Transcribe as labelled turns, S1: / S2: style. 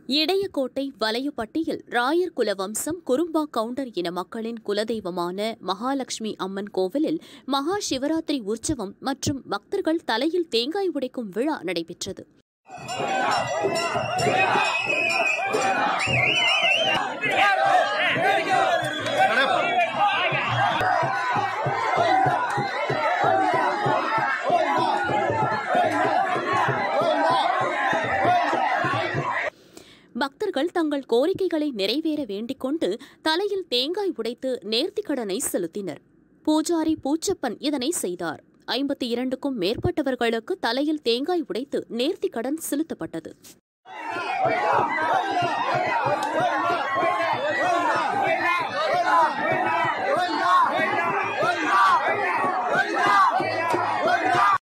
S1: இடையக்கோட்டை வலையுப்பட்டியில் ராயர் குலவம்சம் குறும்பா கவுண்டர் இன மக்களின் குலதெய்வமான மகாலட்சுமி அம்மன் கோவிலில் மகா சிவராத்திரி உற்சவம் மற்றும் பக்தர்கள் தலையில் தேங்காய் உடைக்கும் விழா நடைபெற்றது பக்தர்கள் தங்கள் கோரிக்கைகளை நிறைவேற வேண்டிக் கொண்டு தலையில் தேங்காய் உடைத்து நேர்த்திக்கடனை செலுத்தினர் பூஜாரி பூச்சப்பன் இதனை செய்தார் ஐம்பத்தி இரண்டுக்கும் மேற்பட்டவர்களுக்கு தலையில் தேங்காய் உடைத்து நேர்த்திக்கடன் செலுத்தப்பட்டது
S2: கோவிந்தா